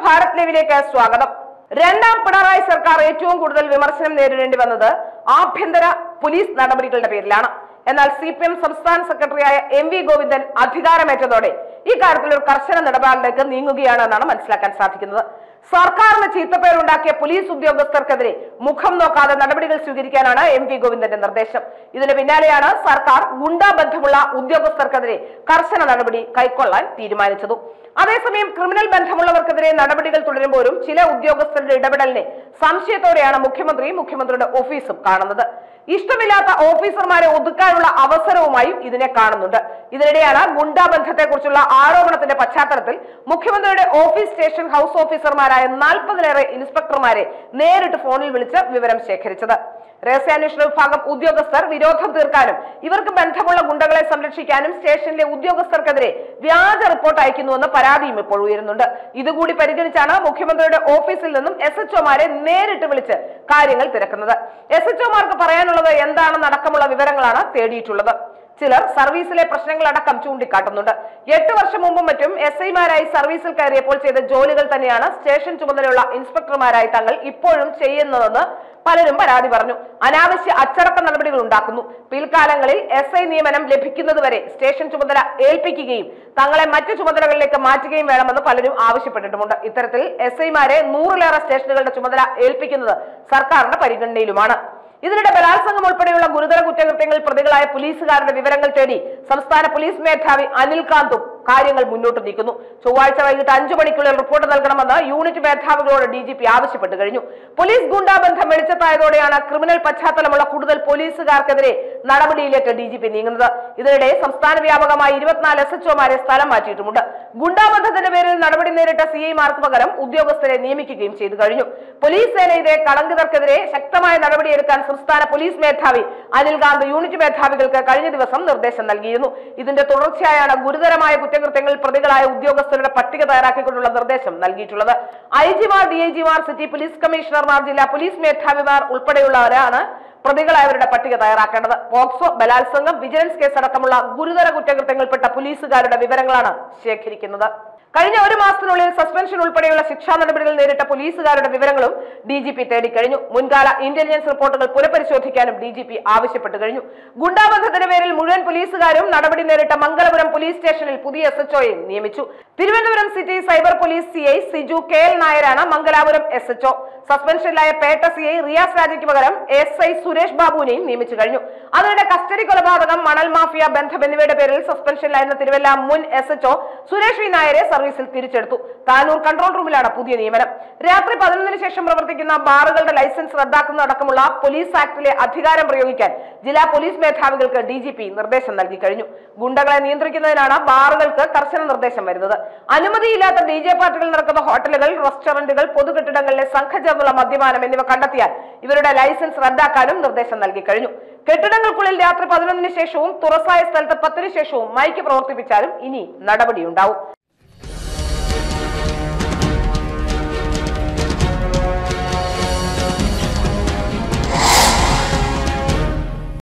ഭാരത് ലൈവിലേക്ക് സ്വാഗതം രണ്ടാം പിണറായി സർക്കാർ ഏറ്റവും കൂടുതൽ വിമർശനം നേരിടേണ്ടി വന്നത് ആഭ്യന്തര പോലീസ് നടപടികളുടെ പേരിലാണ് എന്നാൽ സി പി എം സംസ്ഥാന സെക്രട്ടറിയായ എം വി ഗോവിന്ദൻ അധികാരമേറ്റതോടെ ഇക്കാര്യത്തിൽ ഒരു കർശന നിലപാടിലേക്ക് നീങ്ങുകയാണ് എന്നാണ് മനസ്സിലാക്കാൻ സാധിക്കുന്നത് സർക്കാരിന് ചീത്തപ്പേരുണ്ടാക്കിയ പോലീസ് ഉദ്യോഗസ്ഥർക്കെതിരെ മുഖം നോക്കാതെ നടപടികൾ സ്വീകരിക്കാനാണ് എം വി ഗോവിന്ദന്റെ നിർദ്ദേശം ഇതിന് പിന്നാലെയാണ് സർക്കാർ ഗുണ്ടാബന്ധമുള്ള ഉദ്യോഗസ്ഥർക്കെതിരെ കർശന നടപടി കൈക്കൊള്ളാൻ തീരുമാനിച്ചതും അതേസമയം ക്രിമിനൽ ബന്ധമുള്ളവർക്കെതിരെ നടപടികൾ തുടരുമ്പോഴും ചില ഉദ്യോഗസ്ഥരുടെ ഇടപെടലിനെ സംശയത്തോടെയാണ് മുഖ്യമന്ത്രി മുഖ്യമന്ത്രിയുടെ ഓഫീസും കാണുന്നത് ഇഷ്ടമില്ലാത്ത ഓഫീസർമാരെ ഒതുക്കാനുള്ള അവസരവുമായും ഇതിനെ കാണുന്നുണ്ട് ഇതിനിടെയാണ് ഗുണ്ടാബന്ധത്തെക്കുറിച്ചുള്ള ആരോപണത്തിന്റെ പശ്ചാത്തലത്തിൽ മുഖ്യമന്ത്രിയുടെ ഓഫീസ് സ്റ്റേഷൻ ഹൗസ് ഓഫീസർമാരായ നാൽപ്പതിലേറെ ഇൻസ്പെക്ടർമാരെ നേരിട്ട് ഫോണിൽ വിളിച്ച് വിവരം ശേഖരിച്ചത് രഹസ്യാന്വേഷണ വിഭാഗം ഉദ്യോഗസ്ഥർ വിരോധം തീർക്കാനും ഇവർക്ക് ബന്ധമുള്ള ഗുണ്ടകളെ സംരക്ഷിക്കാനും സ്റ്റേഷനിലെ ഉദ്യോഗസ്ഥർക്കെതിരെ വ്യാജ റിപ്പോർട്ട് അയക്കുന്നുവെന്ന് പരാതിയും ഇപ്പോൾ ഉയരുന്നുണ്ട് ഇതുകൂടി പരിഗണിച്ചാണ് മുഖ്യമന്ത്രിയുടെ ഓഫീസിൽ നിന്നും എസ് എച്ച്ഒമാരെ നേരിട്ട് വിളിച്ച് കാര്യങ്ങൾ തിരക്കുന്നത് എസ് എച്ച്ഒമാർക്ക് പറയാനുള്ളത് എന്താണെന്ന് അടക്കമുള്ള വിവരങ്ങളാണ് തേടിയിട്ടുള്ളത് ചിലർ സർവീസിലെ പ്രശ്നങ്ങളടക്കം ചൂണ്ടിക്കാട്ടുന്നുണ്ട് എട്ട് വർഷം മുമ്പും മറ്റും എസ് ഐമാരായി സർവീസിൽ കയറിയപ്പോൾ ചെയ്ത ജോലികൾ തന്നെയാണ് സ്റ്റേഷൻ ചുമതലയുള്ള ഇൻസ്പെക്ടർമാരായി തങ്ങൾ ഇപ്പോഴും ചെയ്യുന്നതെന്ന് പലരും പരാതി പറഞ്ഞു അനാവശ്യ അച്ചടക്ക നടപടികൾ ഉണ്ടാക്കുന്നു പിൽക്കാലങ്ങളിൽ എസ് ഐ നിയമനം ലഭിക്കുന്നതുവരെ സ്റ്റേഷൻ ചുമതല ഏൽപ്പിക്കുകയും തങ്ങളെ മറ്റു ചുമതലകളിലേക്ക് മാറ്റുകയും വേണമെന്ന് പലരും ആവശ്യപ്പെട്ടിട്ടുമുണ്ട് ഇത്തരത്തിൽ എസ് ഐമാരെ നൂറിലേറെ സ്റ്റേഷനുകളുടെ ചുമതല ഏൽപ്പിക്കുന്നത് സർക്കാരിന്റെ പരിഗണനയിലുമാണ് ഇതിനിടെ ബലാത്സംഗം ഉൾപ്പെടെയുള്ള ഗുരുതര കുറ്റകൃത്യങ്ങളിൽ പ്രതികളായ പോലീസുകാരുടെ വിവരങ്ങൾ തേടി സംസ്ഥാന പോലീസ് മേധാവി അനിൽ കാന്തും കാര്യങ്ങൾ മുന്നോട്ട് നീക്കുന്നു ചൊവ്വാഴ്ച വൈകിട്ട് അഞ്ചു മണിക്കുള്ളിൽ റിപ്പോർട്ട് നൽകണമെന്ന് യൂണിറ്റ് മേധാവികളോട് ഡി ജി പി ആവശ്യപ്പെട്ടു കഴിഞ്ഞു പോലീസ് ഗുണ്ടാബന്ധം വെളിച്ചത്തായതോടെയാണ് ക്രിമിനൽ പശ്ചാത്തലമുള്ള കൂടുതൽ പോലീസുകാർക്കെതിരെ നടപടിയിലേക്ക് ഡി ജി പി നീങ്ങുന്നത് ഇതിനിടെ സംസ്ഥാന വ്യാപകമായി ഇരുപത്തിനാല് എസ് എച്ച്ഒമാരെ സ്ഥലം മാറ്റിയിട്ടുമുണ്ട് ഗുണ്ടാബന്ധത്തിന്റെ പേരിൽ നടപടി നേരിട്ട സി ഐമാർക്ക് പകരം ഉദ്യോഗസ്ഥരെ നിയമിക്കുകയും ചെയ്തു കഴിഞ്ഞു പോലീസ് സേനയിലെ കളങ്കിതർക്കെതിരെ ശക്തമായ നടപടിയെടുക്കാൻ സംസ്ഥാന പോലീസ് മേധാവി അനിൽ ഗാന്ധ് യൂണിറ്റ് മേധാവികൾക്ക് കഴിഞ്ഞ ദിവസം നിർദ്ദേശം നൽകിയിരുന്നു ഇതിന്റെ തുടർച്ചയായാണ് ഗുരുതരമായ കുറ്റകൃത്യങ്ങളിൽ പ്രതികളായ ഉദ്യോഗസ്ഥരുടെ പട്ടിക തയ്യാറാക്കിക്കൊണ്ടുള്ള നിർദ്ദേശം നൽകിയിട്ടുള്ളത് ഐ ജിമാർ ഡി ഐ ജിമാർ സിറ്റി പോലീസ് കമ്മീഷണർമാർ ജില്ലാ പോലീസ് മേധാവിമാർ ഉൾപ്പെടെയുള്ളവരാണ് പ്രതികളായവരുടെ പട്ടിക തയ്യാറാക്കേണ്ടത് പോക്സോ ബലാത്സംഗം വിജിലൻസ് കേസ് അടക്കമുള്ള ഗുരുതര കുറ്റകൃത്യങ്ങളിൽപ്പെട്ട പോലീസുകാരുടെ വിവരങ്ങളാണ് ശേഖരിക്കുന്നത് കഴിഞ്ഞ ഒരു മാസത്തിനുള്ളിൽ സസ്പെൻഷൻ ഉൾപ്പെടെയുള്ള ശിക്ഷാ നടപടികൾ നേരിട്ട പോലീസുകാരുടെ വിവരങ്ങളും ഡി ജി പി തേടിക്കഴിഞ്ഞു മുൻകാല ഇന്റലിജൻസ് റിപ്പോർട്ടുകൾ പുനഃപരിശോധിക്കാനും ഡി ജി പി ആവശ്യപ്പെട്ടു കഴിഞ്ഞു ഗുണ്ടാബന്ധത്തിന്റെ പേരിൽ മുഴുവൻ പോലീസുകാരും നടപടി നേരിട്ട മംഗലപുരം പോലീസ് സ്റ്റേഷനിൽ പുതിയ എസ് എച്ച്ഒയും നിയമിച്ചു Thiruvananthapuram city cyber police C I Siju K L നായരാണ് മംഗലാപുരം എസ് എച്ച്ഒ സസ്പെൻഷനിലായ പേട്ട സി ഐ റിയാസ് രാജയ്ക്ക് പകരം എസ് ഐ സുരേഷ് ബാബുവിനെയും നിയമിച്ചു കഴിഞ്ഞു അതിനിടെ കസ്റ്റഡി കൊലപാതകം മണൽ മാഫിയ ബന്ധം എന്നിവയുടെ പേരിൽ സസ്പെൻഷനിലായിരുന്ന തിരുവല്ല മുൻ എസ് എച്ച്ഒ സുരേഷ് വി നായരെ സർവീസിൽ തിരിച്ചെടുത്തു താനൂർ കൺട്രോൾ റൂമിലാണ് പുതിയ നിയമനം രാത്രി പതിനൊന്നിന് ശേഷം പ്രവർത്തിക്കുന്ന ബാറുകളുടെ ലൈസൻസ് റദ്ദാക്കുന്നതടക്കമുള്ള പോലീസ് ആക്ടിലെ അധികാരം പ്രയോഗിക്കാൻ ജില്ലാ പോലീസ് മേധാവികൾക്ക് ഡി ജി പി നിർദ്ദേശം നൽകി കഴിഞ്ഞു ഗുണ്ടകളെ നിയന്ത്രിക്കുന്നതിനാണ് ബാറുകൾക്ക് കർശന നിർദ്ദേശം വരുന്നത് അനുമതിയില്ലാത്ത ഡി ജെ പാർട്ടികൾ നടക്കുന്ന ഹോട്ടലുകൾ റെസ്റ്റോറന്റുകൾ പൊതുകെട്ടിടങ്ങളിലെ സംഘചേർന്നുള്ള മദ്യപാനം എന്നിവ കണ്ടെത്തിയാൽ ഇവരുടെ ലൈസൻസ് റദ്ദാക്കാനും നിർദ്ദേശം നൽകി കഴിഞ്ഞു കെട്ടിടങ്ങൾക്കുള്ളിൽ രാത്രി പതിനൊന്നിന് ശേഷവും തുറസായ സ്ഥലത്ത് പത്തിന് ശേഷവും മൈക്ക് പ്രവർത്തിപ്പിച്ചാലും ഇനി നടപടിയുണ്ടാവും